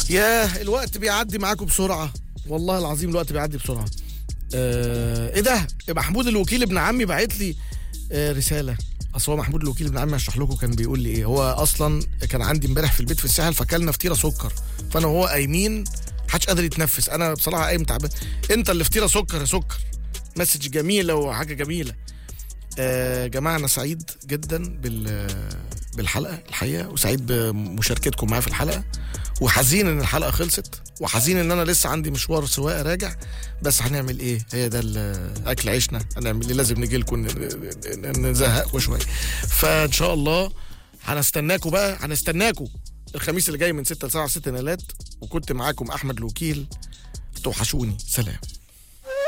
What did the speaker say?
ياه الوقت بيعدي معاكم بسرعه والله العظيم الوقت بيعدي بسرعه آه ايه ده محمود الوكيل ابن عمي بعت لي آه رساله اصل هو محمود الوكيل ابن عمي هشرح لكم كان بيقول لي ايه هو اصلا كان عندي امبارح في البيت في الساحل فكلنا فطيره سكر فانا وهو قايمين محدش قادر يتنفس انا بصراحه قايم تعبان انت اللي فطيره سكر يا سكر مسج جميله وحاجه جميله آه جماعه انا سعيد جدا بال بالحلقه الحقيقه وسعيد بمشاركتكم معايا في الحلقه وحزين ان الحلقه خلصت وحزين ان انا لسه عندي مشوار سواقه راجع بس هنعمل ايه هي ده ال- اكل عيشنا هنعمل ايه لازم نجي لكم نزهقكم شويه فان شاء الله هنستناكم بقى هنستناكم الخميس اللي جاي من 6 ل 7 ست نقلات وكنت معاكم احمد الوكيل توحشوني سلام